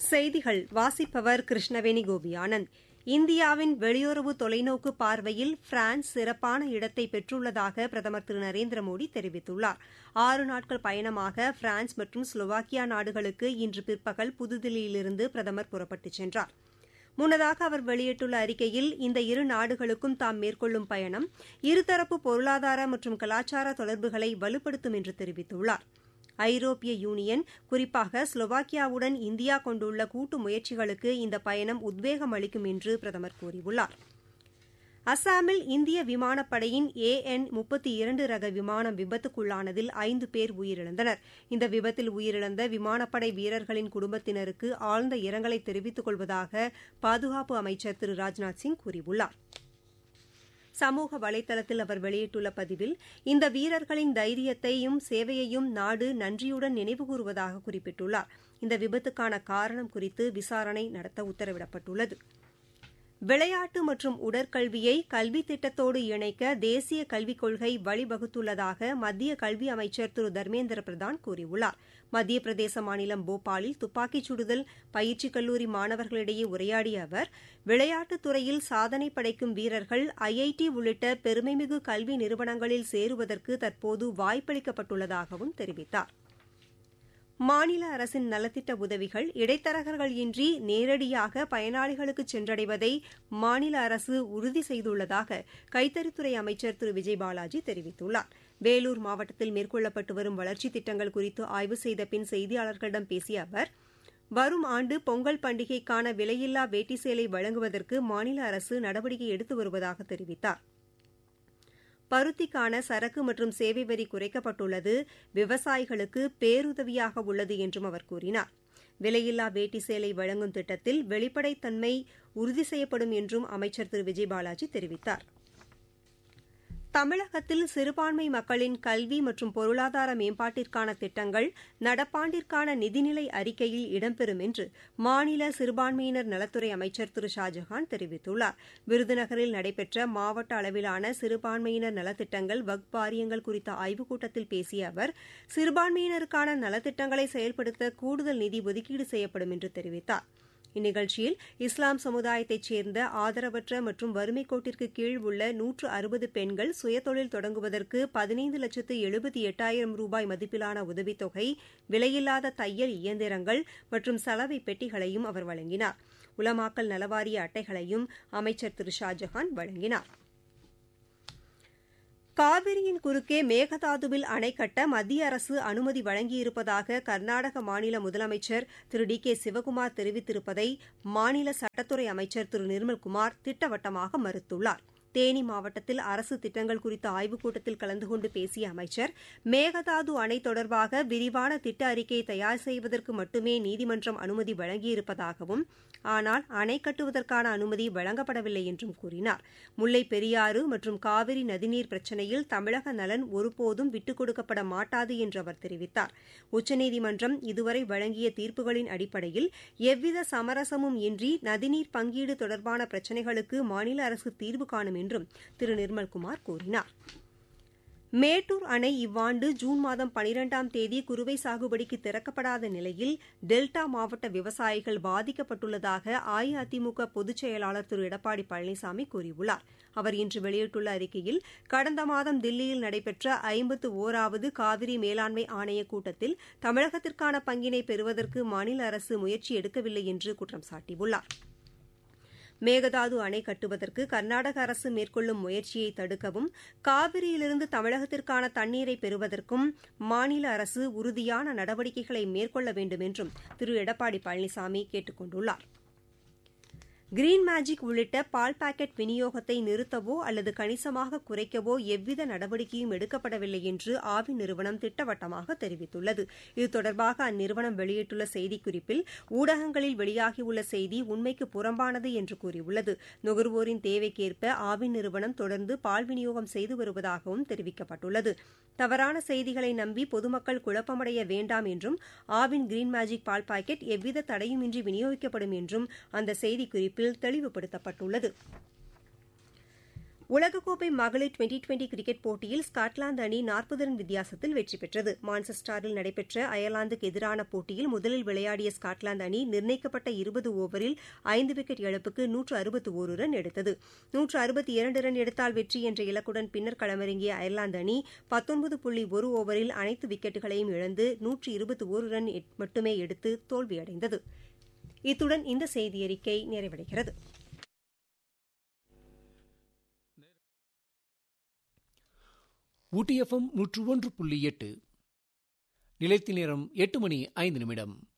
செய்திகள் வாசிப்பவர் கிருஷ்ணவேணி கோபியானந்த் இந்தியாவின் வெளியுறவு தொலைநோக்கு பார்வையில் பிரான்ஸ் சிறப்பான இடத்தை பெற்றுள்ளதாக பிரதமர் திரு நரேந்திர மோடி தெரிவித்துள்ளார் ஆறு நாட்கள் பயணமாக பிரான்ஸ் மற்றும் ஸ்லோவாக்கியா நாடுகளுக்கு இன்று பிற்பகல் புதுதில்லியிலிருந்து பிரதமர் புறப்பட்டுச் சென்றார் முன்னதாக அவர் வெளியிட்டுள்ள அறிக்கையில் இந்த இரு நாடுகளுக்கும் தாம் மேற்கொள்ளும் பயணம் இருதரப்பு பொருளாதார மற்றும் கலாச்சார தொடர்புகளை வலுப்படுத்தும் என்று தெரிவித்துள்ளார் ஐரோப்பிய யூனியன் குறிப்பாக ஸ்லோவாக்கியாவுடன் இந்தியா கொண்டுள்ள கூட்டு முயற்சிகளுக்கு இந்த பயணம் உத்வேகம் அளிக்கும் என்று பிரதமர் கூறியுள்ளார் அசாமில் இந்திய விமானப்படையின் ஏ என் முப்பத்தி இரண்டு ரக விமானம் விபத்துக்குள்ளானதில் ஐந்து பேர் உயிரிழந்தனர் இந்த விபத்தில் உயிரிழந்த விமானப்படை வீரர்களின் குடும்பத்தினருக்கு ஆழ்ந்த இரங்கலை தெரிவித்துக் கொள்வதாக பாதுகாப்பு அமைச்சர் திரு ராஜ்நாத் சிங் கூறியுள்ளார் சமூக வலைதளத்தில் அவர் வெளியிட்டுள்ள பதிவில் இந்த வீரர்களின் தைரியத்தையும் சேவையையும் நாடு நன்றியுடன் நினைவுகூறுவதாக குறிப்பிட்டுள்ளார் இந்த விபத்துக்கான காரணம் குறித்து விசாரணை நடத்த உத்தரவிடப்பட்டுள்ளது விளையாட்டு மற்றும் உடற்கல்வியை கல்வி திட்டத்தோடு இணைக்க தேசிய கல்விக் கொள்கை வழிவகுத்துள்ளதாக மத்திய கல்வி அமைச்சர் திரு தர்மேந்திர பிரதான் கூறியுள்ளார் மத்திய பிரதேச மாநிலம் போபாலில் துப்பாக்கிச் சுடுதல் பயிற்சி கல்லூரி மாணவர்களிடையே உரையாடிய அவர் விளையாட்டுத் துறையில் சாதனை படைக்கும் வீரர்கள் ஐஐடி உள்ளிட்ட பெருமைமிகு கல்வி நிறுவனங்களில் சேருவதற்கு தற்போது வாய்ப்பளிக்கப்பட்டுள்ளதாகவும் தெரிவித்தார் மாநில அரசின் நலத்திட்ட உதவிகள் இடைத்தரகர்கள் இன்றி நேரடியாக பயனாளிகளுக்கு சென்றடைவதை மாநில அரசு உறுதி செய்துள்ளதாக கைத்தறித்துறை அமைச்சர் திரு விஜய் பாலாஜி தெரிவித்துள்ளார் வேலூர் மாவட்டத்தில் மேற்கொள்ளப்பட்டு வரும் வளர்ச்சித் திட்டங்கள் குறித்து ஆய்வு செய்த பின் செய்தியாளர்களிடம் பேசிய அவர் வரும் ஆண்டு பொங்கல் பண்டிகைக்கான விலையில்லா வேட்டி சேலை வழங்குவதற்கு மாநில அரசு நடவடிக்கை எடுத்து வருவதாக தெரிவித்தார் பருத்திக்கான சரக்கு மற்றும் சேவை வரி குறைக்கப்பட்டுள்ளது விவசாயிகளுக்கு பேருதவியாக உள்ளது என்றும் அவர் கூறினார் விலையில்லா வேட்டி சேலை வழங்கும் திட்டத்தில் வெளிப்படைத்தன்மை உறுதி செய்யப்படும் என்றும் அமைச்சர் திரு விஜய் பாலாஜி தெரிவித்தார் தமிழகத்தில் சிறுபான்மை மக்களின் கல்வி மற்றும் பொருளாதார மேம்பாட்டிற்கான திட்டங்கள் நடப்பாண்டிற்கான நிதிநிலை அறிக்கையில் இடம்பெறும் என்று மாநில சிறுபான்மையினர் நலத்துறை அமைச்சர் திரு ஷாஜஹான் தெரிவித்துள்ளார் விருதுநகரில் நடைபெற்ற மாவட்ட அளவிலான சிறுபான்மையினர் நலத்திட்டங்கள் வக் வாரியங்கள் குறித்த ஆய்வுக் கூட்டத்தில் பேசிய அவர் சிறுபான்மையினருக்கான நலத்திட்டங்களை செயல்படுத்த கூடுதல் நிதி ஒதுக்கீடு செய்யப்படும் என்று தெரிவித்தார் இந்நிகழ்ச்சியில் இஸ்லாம் சமுதாயத்தைச் சேர்ந்த ஆதரவற்ற மற்றும் வறுமை கோட்டிற்கு கீழ் உள்ள நூற்று அறுபது பெண்கள் சுயதொழில் தொடங்குவதற்கு பதினைந்து லட்சத்து எழுபத்தி எட்டாயிரம் ரூபாய் மதிப்பிலான உதவித்தொகை விலையில்லாத தையல் இயந்திரங்கள் மற்றும் சலவை பெட்டிகளையும் அவர் வழங்கினார் உலமாக்கல் நலவாரிய அட்டைகளையும் அமைச்சர் திரு ஷாஜஹான் வழங்கினார் காவிரியின் குறுக்கே மேகதாதுவில் அணை கட்ட மத்திய அரசு அனுமதி வழங்கியிருப்பதாக கர்நாடக மாநில முதலமைச்சர் திரு டி கே சிவக்குமார் தெரிவித்திருப்பதை மாநில சட்டத்துறை அமைச்சர் திரு நிர்மல்குமார் திட்டவட்டமாக மறுத்துள்ளார் தேனி மாவட்டத்தில் அரசு திட்டங்கள் குறித்த ஆய்வுக் கூட்டத்தில் கலந்து கொண்டு பேசிய அமைச்சர் மேகதாது அணை தொடர்பாக விரிவான திட்ட அறிக்கையை தயார் செய்வதற்கு மட்டுமே நீதிமன்றம் அனுமதி வழங்கியிருப்பதாகவும் ஆனால் அணை கட்டுவதற்கான அனுமதி வழங்கப்படவில்லை என்றும் கூறினார் முல்லை பெரியாறு மற்றும் காவிரி நதிநீர் பிரச்சினையில் தமிழக நலன் ஒருபோதும் விட்டுக் கொடுக்கப்பட மாட்டாது என்று அவர் தெரிவித்தார் உச்சநீதிமன்றம் இதுவரை வழங்கிய தீர்ப்புகளின் அடிப்படையில் எவ்வித சமரசமும் இன்றி நதிநீர் பங்கீடு தொடர்பான பிரச்சினைகளுக்கு மாநில அரசு தீர்வு காணும் என்றும் திரு நிர்மல்குமார் கூறினார் மேட்டூர் அணை இவ்வாண்டு ஜூன் மாதம் பனிரெண்டாம் தேதி குறுவை சாகுபடிக்கு திறக்கப்படாத நிலையில் டெல்டா மாவட்ட விவசாயிகள் பாதிக்கப்பட்டுள்ளதாக அஇஅதிமுக பொதுச் செயலாளர் திரு எடப்பாடி பழனிசாமி கூறியுள்ளார் அவர் இன்று வெளியிட்டுள்ள அறிக்கையில் கடந்த மாதம் தில்லியில் நடைபெற்ற ஐம்பத்து ஓராவது காவிரி மேலாண்மை ஆணையக் கூட்டத்தில் தமிழகத்திற்கான பங்கினை பெறுவதற்கு மாநில அரசு முயற்சி எடுக்கவில்லை என்று குற்றம் சாட்டியுள்ளார் மேகதாது அணை கட்டுவதற்கு கர்நாடக அரசு மேற்கொள்ளும் முயற்சியை தடுக்கவும் காவிரியிலிருந்து தமிழகத்திற்கான தண்ணீரை பெறுவதற்கும் மாநில அரசு உறுதியான நடவடிக்கைகளை மேற்கொள்ள வேண்டும் என்றும் திரு எடப்பாடி பழனிசாமி கேட்டுக் கொண்டுள்ளார் கிரீன் மேஜிக் உள்ளிட்ட பால் பாக்கெட் விநியோகத்தை நிறுத்தவோ அல்லது கணிசமாக குறைக்கவோ எவ்வித நடவடிக்கையும் எடுக்கப்படவில்லை என்று ஆவி நிறுவனம் திட்டவட்டமாக தெரிவித்துள்ளது இது தொடர்பாக அந்நிறுவனம் வெளியிட்டுள்ள செய்திக்குறிப்பில் ஊடகங்களில் வெளியாகியுள்ள செய்தி உண்மைக்கு புறம்பானது என்று கூறியுள்ளது நுகர்வோரின் தேவைக்கேற்ப ஆவின் நிறுவனம் தொடர்ந்து பால் விநியோகம் செய்து வருவதாகவும் தெரிவிக்கப்பட்டுள்ளது தவறான செய்திகளை நம்பி பொதுமக்கள் குழப்பமடைய வேண்டாம் என்றும் ஆவின் கிரீன் மேஜிக் பால் பாக்கெட் எவ்வித தடையுமின்றி விநியோகிக்கப்படும் என்றும் அந்த செய்திக்குறிப்பில் தெளிவுபடுத்தப்பட்டுள்ளது உலகக்கோப்பை மகளிர் டுவெண்டி டுவெண்டி கிரிக்கெட் போட்டியில் ஸ்காட்லாந்து அணி நாற்பது ரன் வித்தியாசத்தில் வெற்றி பெற்றது மான்செஸ்டரில் நடைபெற்ற அயர்லாந்துக்கு எதிரான போட்டியில் முதலில் விளையாடிய ஸ்காட்லாந்து அணி நிர்ணயிக்கப்பட்ட இருபது ஓவரில் ஐந்து விக்கெட் இழப்புக்கு நூற்று அறுபத்து ஒரு ரன் எடுத்தது நூற்று அறுபத்தி இரண்டு ரன் எடுத்தால் வெற்றி என்ற இலக்குடன் பின்னர் களமிறங்கிய அயர்லாந்து அணி பத்தொன்பது புள்ளி ஒரு ஓவரில் அனைத்து விக்கெட்டுகளையும் இழந்து நூற்று இருபத்தி ஒரு ரன் மட்டுமே எடுத்து தோல்வியடைந்தது இத்துடன் இந்த செய்தியறிக்கை நிறைவடைகிறது ஊட்டி எஃப்எம் நூற்று ஒன்று புள்ளி எட்டு நிலைத்தி நேரம் எட்டு மணி ஐந்து நிமிடம்